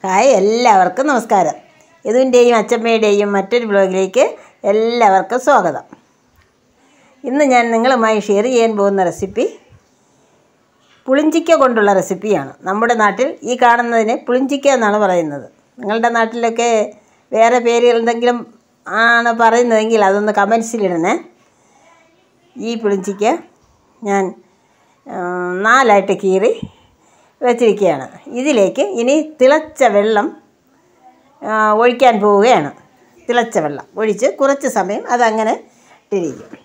hi എല്ലാവർക്കും നമസ്കാരം യദുവിൻ്റെയും അച്ചമ്മയുടെയും മറ്റൊരു ബ്ലോഗിലേക്ക് എല്ലാവർക്കും സ്വാഗതം ഇന്ന് ഞാൻ നിങ്ങളുമായി ഷെയർ ചെയ്യാൻ പോകുന്ന റെസിപ്പി പുളിഞ്ചിക്ക കൊണ്ടുള്ള റെസിപ്പിയാണ് നമ്മുടെ നാട്ടിൽ ഈ കാണുന്നതിന് പുളിഞ്ചിക്ക എന്നാണ് പറയുന്നത് നിങ്ങളുടെ നാട്ടിലൊക്കെ വേറെ പേരുകൾ എന്തെങ്കിലും ആണ് പറയുന്നതെങ്കിൽ അതൊന്ന് കമൻസിലിടണേ ഈ പുളിഞ്ചിക്ക ഞാൻ ആ, നാലായിട്ട് കീറി വെച്ചിരിക്കുകയാണ് ഇതിലേക്ക് ഇനി തിളച്ച വെള്ളം ആ, ഒഴിക്കാൻ പോവുകയാണ് തിളച്ച വെള്ളം ഒഴിച്ച് കുറച്ച് സമയം അതങ്ങനെ ഇട്ടിരിക്കും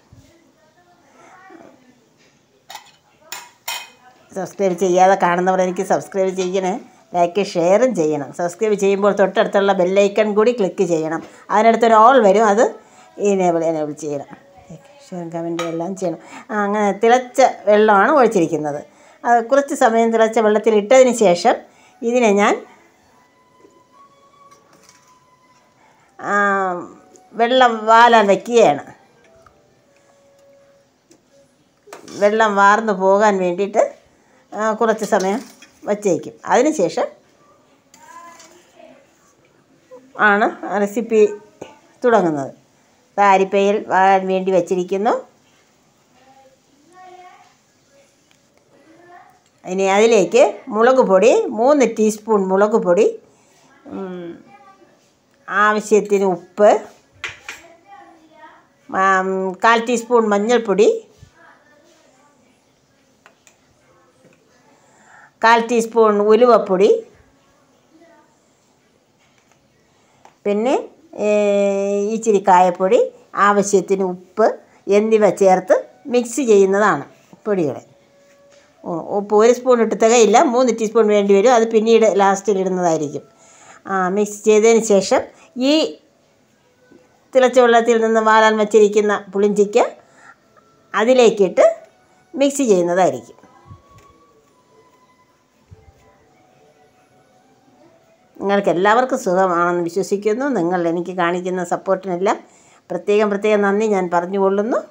സബ്സ്ക്രൈബ് ചെയ്യാതെ കാണുന്നവർ എനിക്ക് സബ്സ്ക്രൈബ് ചെയ്യണേ ലൈക്ക് ഷെയറും ചെയ്യണം സബ്സ്ക്രൈബ് ചെയ്യുമ്പോൾ തൊട്ടടുത്തുള്ള ബെല്ലൈക്കൺ കൂടി ക്ലിക്ക് ചെയ്യണം അതിനടുത്തൊരു ഓൾ വരും അത് എനേബിൾ എനേബിൾ ചെയ്യണം ഷെയർ കമൻറ്റ് എല്ലാം ചെയ്യണം ആ, അങ്ങനെ തിളച്ച വെള്ളമാണ് ഒഴിച്ചിരിക്കുന്നത് അത് കുറച്ച് സമയം തിളച്ച വെള്ളത്തിൽ ഇട്ടതിന് ശേഷം ഇതിനെ ഞാൻ ആ, വെള്ളം വാലാൻ വയ്ക്കുകയാണ് വെള്ളം വാർന്നു പോകാൻ വേണ്ടിയിട്ട് ആ, കുറച്ച് സമയം വച്ചേക്കും അതിനുശേഷം ആണ് റെസിപ്പി തുടങ്ങുന്നത് താരിപ്പയിൽ വാഴാൻ വേണ്ടി വച്ചിരിക്കുന്നു ഇനി അതിലേക്ക് മുളക് പൊടി മൂന്ന് ടീസ്പൂൺ മുളക് പൊടി ഉം, ആവശ്യത്തിന് ഉപ്പ് ആം, കാൽ ടീസ്പൂൺ മഞ്ഞൾപ്പൊടി കാൽ ടീസ്പൂൺ ഉലുവപ്പൊടി പിന്നെ ഏ, ഇച്ചിരി കായപ്പൊടി ആവശ്യത്തിന് ഉപ്പ് എന്നിവ ചേർത്ത് മിക്സ് ചെയ്യുന്നതാണ് പൊടികളെ ഓ, ഉപ്പ് ഒരു സ്പൂൺ ഇട്ട് തികയില്ല മൂന്ന് ടീസ്പൂൺ വേണ്ടി വരും അത് പിന്നീട് ലാസ്റ്റിൽ ഇടുന്നതായിരിക്കും ആ മിക്സ് ചെയ്തതിന് ശേഷം ഈ തിളച്ച വെള്ളത്തിൽ നിന്ന് വാലാൻ വച്ചിരിക്കുന്ന പുളിഞ്ചിക്ക അതിലേക്കിട്ട് മിക്സ് ചെയ്യുന്നതായിരിക്കും നിങ്ങൾക്ക് എല്ലാവർക്കും സുഖമാണെന്ന് വിശ്വസിക്കുന്നു നിങ്ങൾ എനിക്ക് കാണിക്കുന്ന സപ്പോർട്ടിനെല്ലാം പ്രത്യേകം പ്രത്യേകം നന്ദി ഞാൻ പറഞ്ഞുകൊള്ളുന്നു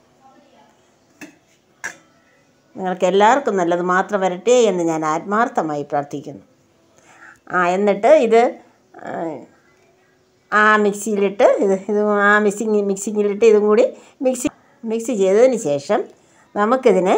നിങ്ങൾക്ക് എല്ലാവർക്കും നല്ലത് മാത്രം വരട്ടെ എന്ന് ഞാൻ ആത്മാർത്ഥമായി പ്രാർത്ഥിക്കുന്നു ആ എന്നിട്ട് ഇത് ആ, ആ മിക്സിയിലിട്ട് ഇത് ഇത് ആ മിക്സിങ് മിക്സിങ്ങിലിട്ട് ഇതും കൂടി മിക്സി മിക്സ് ചെയ്തതിന് ശേഷം നമുക്കിതിനെ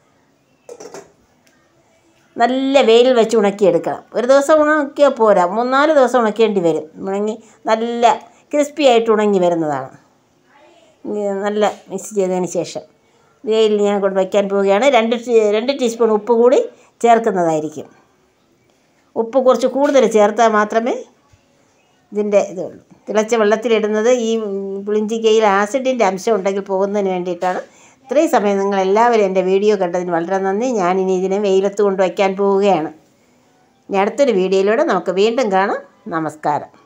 നല്ല വെയിൽ വെച്ച് ഉണക്കിയെടുക്കണം ഒരു ദിവസം ഉണക്കിയാൽ പോരാ മൂന്നാല് ദിവസം ഉണക്കേണ്ടി വരും ഉണങ്ങി നല്ല ക്രിസ്പി ആയിട്ട് ഉണങ്ങി വരുന്നതാണ് ഇനി നല്ല മിക്സ് ചെയ്തതിന് ശേഷം വെയിലിൽ ഞാൻ കൊണ്ട് വയ്ക്കാൻ പോവുകയാണ് രണ്ട് ടീ- രണ്ട് ടീസ്പൂൺ ഉപ്പ് കൂടി ചേർക്കുന്നതായിരിക്കും ഉപ്പ് കുറച്ച് കൂടുതൽ ചേർത്താൽ മാത്രമേ ഇതിൻ്റെ ഇതുള്ളൂ തിളച്ച വെള്ളത്തിലിടുന്നത് ഈ പുളിഞ്ചിക്കയിൽ ആസിഡിൻ്റെ അംശം ഉണ്ടെങ്കിൽ പോകുന്നതിന് വേണ്ടിയിട്ടാണ് ഇത്രയും സമയം നിങ്ങൾ എല്ലാവരും എൻ്റെ വീഡിയോ കണ്ടതിന് വളരെ നന്ദി ഞാനിനി ഇതിനെ വെയിലത്ത് കൊണ്ട് വയ്ക്കാൻ പോവുകയാണ് ഇനി അടുത്തൊരു വീഡിയോയിലൂടെ നമുക്ക് വീണ്ടും കാണാം നമസ്കാരം